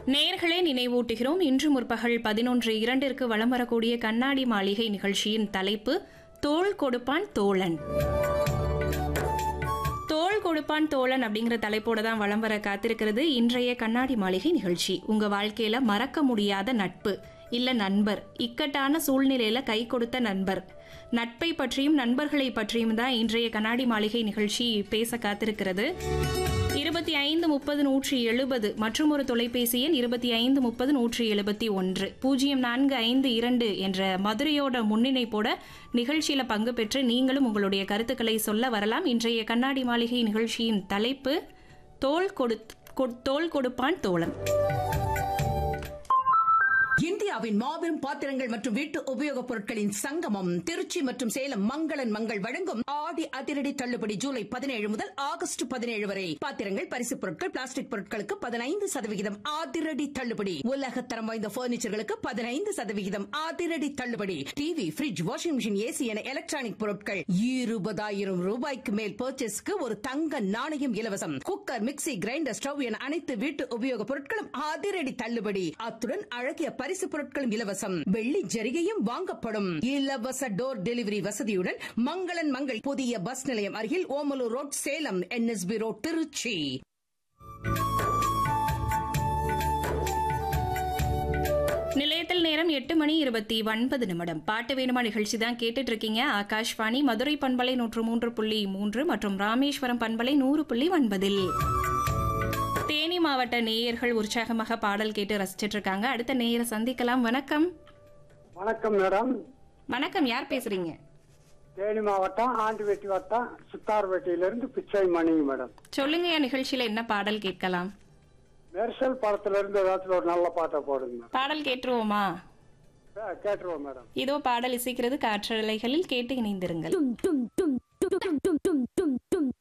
நேர்களே நினைவூட்டுகிறோம் இன்று முற்பகல் பதினொன்று இரண்டிற்கு வலம் வரக்கூடிய கண்ணாடி மாளிகை நிகழ்ச்சியின் தலைப்பு தோள் கொடுப்பான் தோழன் தோள் கொடுப்பான் தோழன் அப்படிங்கிற தலைப்போட தான் வலம் வர காத்திருக்கிறது இன்றைய கண்ணாடி மாளிகை நிகழ்ச்சி உங்க வாழ்க்கையில மறக்க முடியாத நட்பு இல்ல நண்பர் இக்கட்டான சூழ்நிலையில கை கொடுத்த நண்பர் நட்பை பற்றியும் நண்பர்களை பற்றியும் தான் இன்றைய கண்ணாடி மாளிகை நிகழ்ச்சி பேச காத்திருக்கிறது இருபத்தி ஐந்து முப்பது நூற்றி எழுபது மற்றும் ஒரு தொலைபேசி எண் இருபத்தி ஐந்து முப்பது நூற்றி எழுபத்தி ஒன்று பூஜ்ஜியம் நான்கு ஐந்து இரண்டு என்ற மதுரையோட முன்னிணைப்போட நிகழ்ச்சியில பங்கு பெற்று நீங்களும் உங்களுடைய கருத்துக்களை சொல்ல வரலாம் இன்றைய கண்ணாடி மாளிகை நிகழ்ச்சியின் தலைப்பு தோள் கொடு கொ- தோள் கொடுப்பான் தோழன் இந்தியாவின் மாபெரும் பாத்திரங்கள் மற்றும் வீட்டு உபயோகப் பொருட்களின் சங்கமம் திருச்சி மற்றும் சேலம் மங்களன் மங்கள் வழங்கும் ஆடி அதிரடி தள்ளுபடி ஜூலை பதினேழு முதல் ஆகஸ்ட் பதினேழு வரை பாத்திரங்கள் பரிசுப் பொருட்கள் பிளாஸ்டிக் பொருட்களுக்கு பதினைந்து சதவிகிதம் அதிரடி தள்ளுபடி உலகத்தரம் வாய்ந்த பர்னிச்சர்களுக்கு பதினைந்து சதவிகிதம் அதிரடி தள்ளுபடி TV fridge washing machine AC என எலக்ட்ரானிக் பொருட்கள் இருபதாயிரம் ரூபாய்க்கு மேல் பர்ச்சேஸ்க்கு ஒரு தங்க நாணயம் இலவசம் குக்கர் மிக்ஸி கிரைண்டர் ஸ்டவ் என அனைத்து வீட்டு உபயோகப் பொருட்களும் அதிரடி தள்ளுபடி அத்துடன் அழகிய பரிசு பொருட்களும் இலவசம் வெள்ளி ஜரிகையும் வாங்கப்படும் இலவச டோர் டெலிவரி வசதியுடன் மங்களன் மங்கள் புதிய பஸ் நிலையம் அருகில் Omalur road Salem NSB road Tiruchi நிலையத்தில் நேரம் எட்டு மணி இருபத்தி ஒன்பது நிமிடம் பாட்டு வேணுமா நிகழ்ச்சி தான் கேட்டுட்டு இருக்கீங்க ஆகாஷ்வாணி மதுரை பண்பலை நூற்று மூன்று புள்ளி மூன்று மற்றும் ராமேஸ்வரம் பண்பலை நூறு புள்ளி ஒன்பதில் தேனி மாவட்ட நேயர்கள் உற்சாகமாக பாடல் கேட்டு ரசிச்சிட்டு இருக்காங்க அடுத்த நேயரை சந்திக்கலாம் வணக்கம் வணக்கம் மேடம் வணக்கம் யார் பேசுறீங்க தேனி மாவட்டம் ஆண்டிவெட்டி வட்டம் சித்தார்பேட்டையிலிருந்து பிச்சை மணிங்க மேடம் சொல்லுங்க என் நிகழ்ச்சியில என்ன பாடல் கேட்கலாம் மெர்சல் படத்துல இருந்து ஏதாச்சும் ஒரு நல்ல பாட்டை போடுங்க மேடம் பாடல் கேட்டுருவோமா ஆ, கேட்டுருவோம் மேடம் இதோ பாடல் இசைக்கிறது காற்றலைகளில் கேட்டு இணைந்திருங்கள் tum tum tum tum tum tum tum tum tum